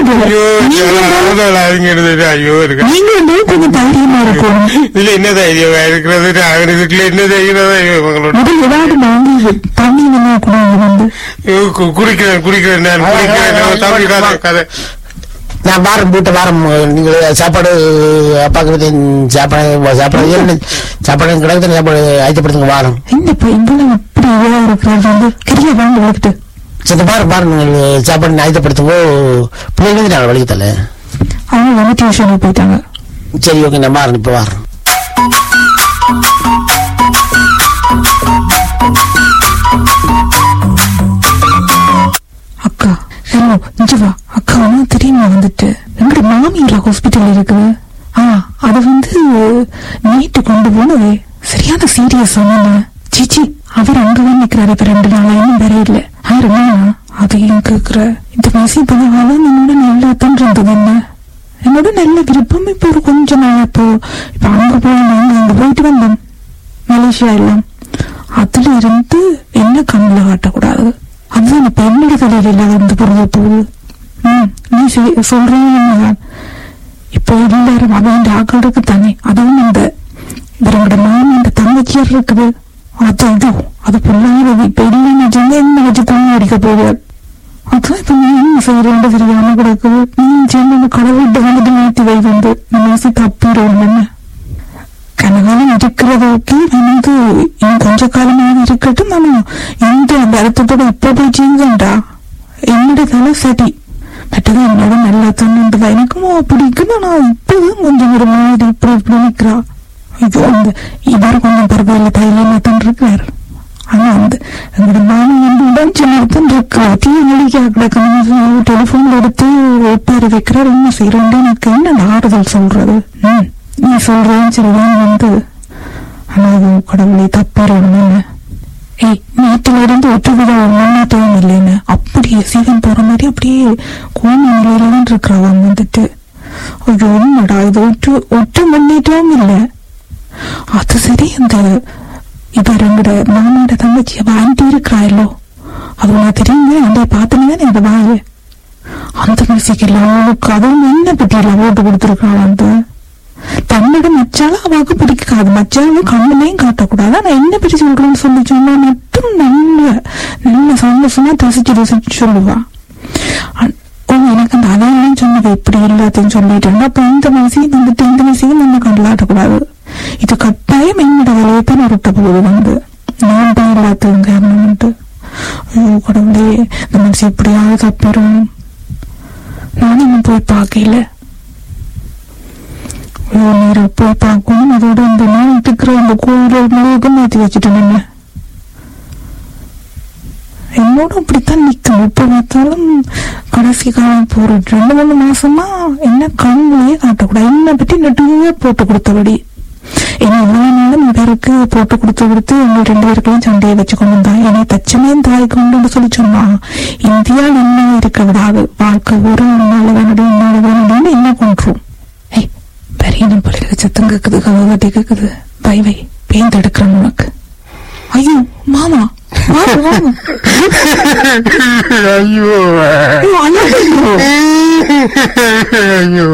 போல ஐயோ நீங்க அழுங்கிறது ஐயோ இருக்கு நீங்க வந்து கொஞ்சம் தைரியமா இருக்கும் இதுல என்ன தைரியம் இருக்கிறது நான் இதுக்குள்ள என்ன தைரியம் ஐயோ இவங்களோட முதல் ஏதாவது வாங்கி தண்ணி வேணா குடிங்க வந்து ஐயோ, கு- குடிக்கிறேன் குடிக்கிறேன் நான் குடிக்கிறேன் நான் தம்பி கதை கதை நான் வாரம் வீட்டை வாரம் நீங்க சாப்பாடு அப்பாக்கு சாப்பாடு சாப்பாடு என்ன சாப்பாடு கிடக்குது சாப்பாடு ஆயத்தப்படுத்துங்க வாரம் இந்த பையன் அப்படி இதா இருக்கிறாரு வந்து கிரிய வாங்க வளர்த்துட்டு சரி வாரம் வாரம் நீங்கள் சாப்பாடு ஆயத்தப்படுத்துங்கோ பிள்ளைங்க நான் வழி தரல அவங்க வந்து டியூஷனுக்கு போயிட்டாங்க சரி ஓகே நான் வாரம் இப்போ வாரம் அக்கா ஹலோ இங்க வா அக்கா ஒன்னும் தெரியுமா வந்துட்டு எங்கட மாமியார் ஹாஸ்பிட்டல் இருக்குது ஆ அது வந்து நைட்டு கொண்டு போனது சரியான சீரியஸ் சொன்ன சீச்சி அவர் அங்கதான் நிக்கிறாரு இப்ப ரெண்டு நாளா இன்னும் வேற இல்ல ஆறு நாளா அதையும் கேக்குற இந்த மாசி பதவால என்னோட நல்லா தான் இருந்தது என்ன என்னோட நல்ல விருப்பம் இப்ப ஒரு கொஞ்ச நாள் இப்போ இப்ப அங்க போய் நாங்க அங்க போயிட்டு வந்தோம் மலேசியா எல்லாம் அதுல இருந்து என்ன கண்ணில் காட்டக்கூடாது அதுதான் இப்ப என்னோட தலையில இல்லாத இந்த பொருளை போகுது ம் நீ செய்- சொல்றேன் உண்மைதான். இப்போ எல்லாரும் அவன் ஆக்களுக்கு தானே அதுவும் இந்த இவரோட மாமி இந்த தங்கச்சியார் இருக்குது அது இது அது பொல்லாதது இப்ப இல்லைன்னு வச்சுங்க என்ன வச்சு கொண்டு அடிக்க போவார் அதான் இப்ப நீ என்ன செய்யறேன் தெரியாம கிடக்குது நீ சேர்ந்து கடவுள்கிட்ட வந்துட்டு மாத்தி வை வந்து மனசு தப்பிடும் என்ன கனகாலம் இருக்கிறதுக்கு வந்து இன்னும் கொஞ்ச காலமாக இருக்கட்டும் நம்ம இந்த அந்த அர்த்தத்தோட இப்ப போய் செஞ்சேன்டா என்னோட தலை சரி மற்றது என்னோட நல்லா தண்ணுன்றதா எனக்கும் பிடிக்கும் ஆனா இப்பதான் கொஞ்சம் ஒரு மாதிரி இப்படி இப்படி நிக்கிறா இது அந்த இவர் கொஞ்சம் பரவாயில்ல தைரியமா தான் இருக்கிறார் ஆனா அந்த எங்களோட மாமி வந்து உடம்பு தான் இருக்கா தீ நடிக்க கிடக்கணும் டெலிபோன்ல எடுத்து ஒப்பாரி வைக்கிறார் என்ன செய்யறோம் எனக்கு என்ன ஆறுதல் சொல்றது ம் நீ சொல்றேன்னு சொல்லுவேன் வந்து ஆனா அது கடவுளை தப்பிடணும் ஏய் நேற்றுல இருந்து ஒட்டு விட முன்னேற்றமும் இல்லைன்னு அப்படியே சீதம் போற மாதிரி அப்படியே கோம நிலையில தான் இருக்கிறவன் வந்துட்டு ஐயோ என்னடா இது ஒட்டு ஒட்டு முன்னேற்றமும் இல்லை அது சரி அந்த இவர் எங்கட மாமோட தங்கச்சி அவ ஆண்டி இருக்கிறாயல்லோ அது உனக்கு தெரியுங்க அந்த பார்த்தனே இந்த வாய அந்த மியூசிக் அவளுக்கு அதுவும் என்ன பட்டியல போட்டு கொடுத்துருக்காள் அந்த தன்னோட மச்சாலும் அவாக்கு பிடிக்காது மச்சாலும் கண்ணுலையும் காட்டக்கூடாது ஆனா என்ன பற்றி சொல்றேன்னு சொல்லி சொன்னா மட்டும் நல்ல நல்ல சந்தோஷமா ரசிச்சு ரசிச்சு சொல்லுவா அ- ஓ எனக்கு அந்த அதையெல்லாம் சொன்னது இப்படி எல்லாத்தையும் சொல்லிட்டேன் அப்ப இந்த வயசையும் வந்துட்டு இந்த வயசையும் நம்ம கண்டலாட்டக்கூடாது இது கட்டாயம் என்னோட வேலையை தான் உருட்ட போகுது வந்து நான் தான் எல்லாத்தையும் காரணம்ட்டு ஐயோ கடவுளே இந்த மனசு எப்படியாவது தப்பிடும் நானும் இன்னும் போய் பார்க்கல ஐயோ நேரா போய் பார்க்கணும் அதோட இந்த நான் இருக்கிற அந்த கோயில முழுவதும் மாத்தி வச்சுட்டேன் என்ன என்னோட அப்படித்தான் நிக்கும் எப்ப பார்த்தாலும் கடைசி காலம் போற ரெண்டு மூணு மாசமா என்ன கண்ணுலயே காட்டக்கூடாது என்ன பத்தி நடுவே போட்டு கொடுத்தபடி என்ன இவ்வளவு நாளும் இவருக்கு போட்டு கொடுத்து கொடுத்து எங்க ரெண்டு பேருக்கும் சண்டையை வச்சு கொண்டு வந்தா என்னை தச்சமே தாய் கொண்டு சொல்லி சொன்னா இந்தியா என்ன இருக்க விடாது வாழ்க்கை ஒரு நாள் வேணுடி இன்னொரு வேணுடின்னு என்ன கொண்டுரும் ஏய் பெரிய பிள்ளைக்கு சத்தம் கேக்குது கதை கட்டி கேக்குது வை வை பேந்து எடுக்கிறேன் உனக்கு ஐயோ மாமா வாங்க, வாங்க. ஐயோ ஐயோ, அழாதீங்க. ஐயோ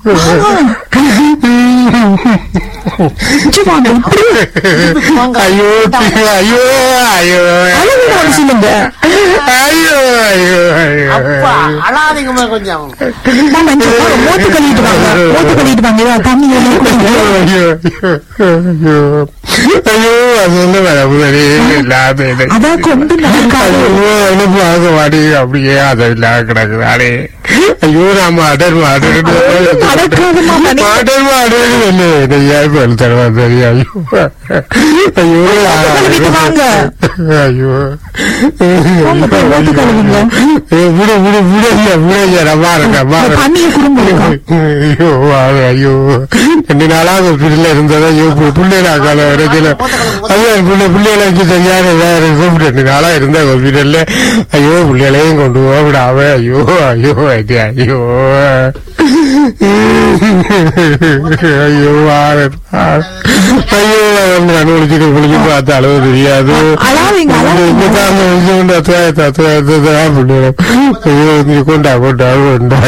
இங்க வாங்க, இப்படி ஐயோ ஐயோ ஐயோ அழகுன்னு சொல்லுங்க ஐயோ ஐயோ அப்பா ஐயோ அழாதீங்கம்மா கொஞ்சம் மாமா, இங்க வாங்க, மூத்து கழுவிட்டு வாங்க மூத்து கழுவிட்டு வாங்க இதோ தண்ணி எல்லாம் குடிங்க. ஐயோ ஐயோ ஐயோ அது வந்து வர முதலே இல்லாத இது. அதான் கொண்டு நடக்காது ஐயோ எனக்கு பார்க்க மாட்டே அப்படியே அதை இல்லாத கிடக்குதாடே ஐயோ நான் மாட்டர் மாட்டர் நடக்காது மாமா, நீ- மாட்டர் மாட்டர் என்ன ஐயா இப்ப தருவா தெரியும் ஐயோ ஐயோ கழுவிட்டு வாங்க. ஐயோ வாங்க, போய் மூத்து கழுவுங்க. ஏய், விடு விடு விடு ஐயா விடு ஐயா நான் பாருங்க பாருங்க தண்ணியை குடும்பம் ஐயோ வாங்க, ஐயோ ரெண்டு நாளாக பிள்ளை இருந்ததா ஐயோ பு- பிள்ளைல கால வரைக்கும் அது பிள்ளை பிள்ளைகளை வச்சு சரியான இதா இருக்கும் ரெண்டு நாளா இருந்த ஹாஸ்பிட்டல்ல ஐயோ பிள்ளைகளையும் கொண்டு போக விடாம ஐயோ ஐயோ ஐயா, ஐயோ ஐயோ வாரு, வாரு. ஐயோ கண்ணு குளிச்சுட்டு குளிச்சு பார்த்து அளவு தெரியாது அழாதீங்க, அழாதீங்க. இந்த காரணம் வச்சு கொண்டு அத்துவா அத்துவா அத்துவா பிள்ளை ஐயோ நீ கொண்டா கொண்டா கொண்டா